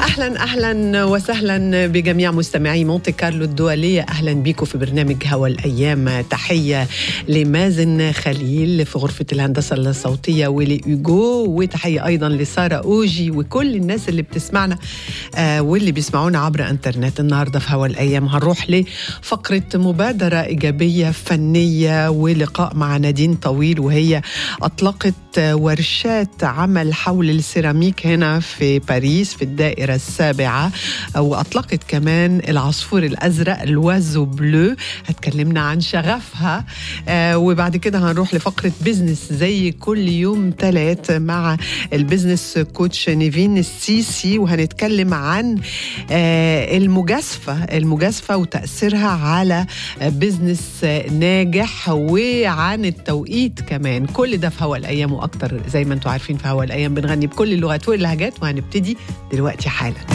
اهلا اهلا وسهلا بجميع مستمعي مونتي كارلو الدوليه اهلا بكم في برنامج هوا الايام تحيه لمازن خليل في غرفه الهندسه الصوتيه ولايجو وتحيه ايضا لساره اوجي وكل الناس اللي بتسمعنا آه واللي بيسمعونا عبر انترنت النهارده في هوا الايام هنروح لفقره مبادره ايجابيه فنيه ولقاء مع نادين طويل وهي اطلقت ورشات عمل حول السيراميك هنا في باريس في الدائرة السابعة وأطلقت كمان العصفور الأزرق الوازو بلو هتكلمنا عن شغفها آه وبعد كده هنروح لفقرة بيزنس زي كل يوم ثلاث مع البيزنس كوتش نيفين السيسي وهنتكلم عن آه المجازفة المجازفة وتأثيرها على بيزنس ناجح وعن التوقيت كمان كل ده في هوا الأيام واكتر زي ما انتم عارفين في هوا الايام بنغني بكل اللغات واللهجات وهنبتدي دلوقتي حالا